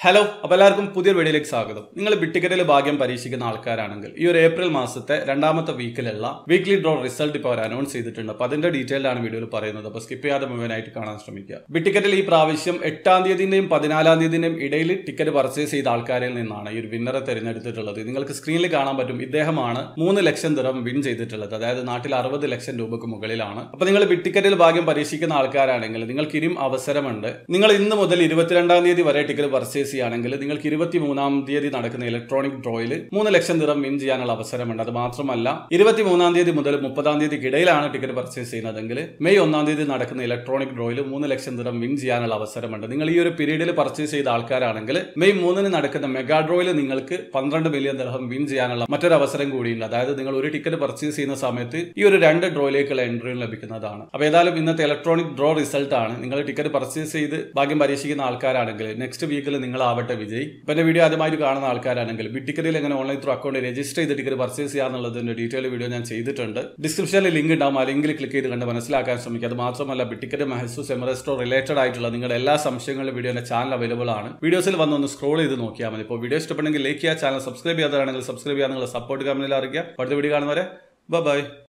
hello അപ്പോൾ എല്ലാവർക്കും പുതിയൊരു വീഡിയോയിലേക്ക് സ്വാഗതം നിങ്ങൾ ബിട്ടിക്കറ്റിൽ ഭാഗ്യം പരീക്ഷിക്കുന്ന ആൾക്കാരാണെങ്കിൽ ഈ ഒരു ഏപ്രിൽ മാസത്തെ രണ്ടാമത്തെ വീക്കിലുള്ള വീക്ക്ലി ഡ്രോ റിസൾട്ട് ഇപ്പോൾ അവർ അനൗൺസ് ചെയ്തിട്ടുണ്ട് അപ്പോൾ അതിന്റെ ഡീറ്റെയിൽ ആണ് വീഡിയോയിൽ പറയുന്നത് അപ്പോൾ സ്കിപ്പ് ചെയ്യാതെ മുഴുവനായിട്ട് കാണാൻ ശ്രമിക്കുക ബിട്ടിക്കറ്റിൽ ഈ പ്രാവശ്യം എട്ടാം തീയതിന്റെയും പതിനാലാം തീയതിന്റെയും ഇടയിൽ ടിക്കറ്റ് പർച്ചേസ് ചെയ്ത ആൾക്കാരിൽ നിന്നാണ് ഈ ഒരു വിന്നറെ തിരഞ്ഞെടുത്തിട്ടുള്ളത് നിങ്ങൾക്ക് സ്ക്രീനിൽ കാണാൻ പറ്റും ഇദ്ദേഹമാണ് മൂന്ന് ലക്ഷം ദിറം വിൻ ചെയ്തിട്ടുള്ളത് അതായത് നാട്ടിൽ അറുപത് ലക്ഷം രൂപക്ക് മുകളിലാണ് അപ്പോൾ നിങ്ങൾ ബിട്ടിക്കറ്റിൽ ഭാഗ്യം പരീക്ഷിക്കുന്ന ആൾക്കാരാണെങ്കിൽ നിങ്ങൾക്ക് ഇനിയും അവസരമുണ്ട് നിങ്ങൾ ഇന്ന് മുതൽ ഇരുപത്തിരണ്ടാം തീയതി വരെ ടിക്കറ്റ് പർച്ചേസ് ചെയ്യുകയാണെങ്കിൽ നിങ്ങൾക്ക് ഇരുപത്തി മൂന്നാം തീയതി നടക്കുന്ന ഇലക്ട്രോണിക് ഡ്രോയിൽ മൂന്ന് ലക്ഷം ദിറം വിൻ ചെയ്യാനുള്ള അവസരമുണ്ട് അത് മാത്രമല്ല ഇരുപത്തി മൂന്നാം തീയതി മുതൽ മുപ്പതാം തീയതിക്ക് ഇടയിലാണ് ടിക്കറ്റ് പർച്ചേസ് ചെയ്യുന്നതെങ്കിൽ മെയ് ഒന്നാം തീയതി നടക്കുന്ന ഇലക്ട്രോണിക് ഡ്രോയിൽ മൂന്ന് ലക്ഷം ദിറം വിൻ ചെയ്യാനുള്ള അവസരമുണ്ട് നിങ്ങൾ ഈ ഒരു പീരീഡിൽ പർച്ചേസ് ചെയ്ത ആൾക്കാരാണെങ്കിൽ മെയ് മൂന്നിന് നടക്കുന്ന മെഗാ ഡ്രോയിൽ നിങ്ങൾക്ക് പന്ത്രണ്ട് മില്യൺ ദിർഹം വിൻ ചെയ്യാനുള്ള മറ്റൊരു അവസരം കൂടിയുണ്ട് അതായത് നിങ്ങൾ ഒരു ടിക്കറ്റ് പർച്ചേസ് ചെയ്യുന്ന സമയത്ത് ഈ ഒരു രണ്ട് ഡ്രോയിലേക്കുള്ള എൻട്രിയും ലഭിക്കുന്നതാണ് അപ്പോൾ ഏതായാലും ഇന്നത്തെ ഇലക്ട്രോണിക് ഡ്രോ റിസൾട്ട് ആണ് നിങ്ങൾ ടിക്കറ്റ് പർച്ചേസ് ചെയ്ത് ഭാഗ്യം പരീക്ഷിക്കുന്ന ആൾക്കാരാണെങ്കിൽ നെക്സ്റ്റ് വീക്കിൽ നിങ്ങളാവട്ടെ വിജയ് ഇപ്പം എൻ്റെ വീഡിയോ ആദ്യമായിട്ട് കാണുന്ന ആൾക്കാരാണെങ്കിൽ ബിറ്റിക്കറ്റിൽ എങ്ങനെ ഓൺലൈൻ ത്രൂ അക്കൗണ്ട് രജിസ്റ്റർ ചെയ്ത് ടിക്കറ്റ് പർച്ചേസ് ചെയ്യാന്നുള്ളതിന്റെ ഡീറ്റെയിൽ വീഡിയോ ഞാൻ ചെയ്തിട്ടുണ്ട് ഡിസ്ക്രിപ്ഷനിൽ ലിങ്ക് ഉണ്ടാവും ആ ലിങ്കിൽ ക്ലിക്ക് ചെയ്ത് കണ്ട് മനസ്സിലാക്കാൻ ശ്രമിക്കുക അത് മാത്രമല്ല ബിറ്റിക്കറ്റ് മഹസൂസ് എമറസ്റ്റോ റിലേറ്റഡ് ആയിട്ടുള്ള നിങ്ങളുടെ എല്ലാ സംശയങ്ങളും വീഡിയോ എൻ്റെ ചാനൽ അവൈലബിൾ ആണ് വീഡിയോസിൽ വന്ന് ഒന്ന് സ്ക്രോൾ ചെയ്ത് നോക്കിയാൽ മതി ഇപ്പോൾ വീഡിയോ ഇഷ്ടപ്പെട്ടെങ്കിൽ ലൈക്ക് ചെയ്യുക ചാനൽ സബ്സ്ക്രൈബ് ചെയ്യാതാണെങ്കിൽ സബ്സ്ക്രൈബ് ചെയ്യാൻ നിങ്ങളുടെ സപ്പോർട്ട് കമ്പനിയിൽ അറിയിക്കുക അടുത്ത വീഡിയോ കാണുന്നവരെ ബൈ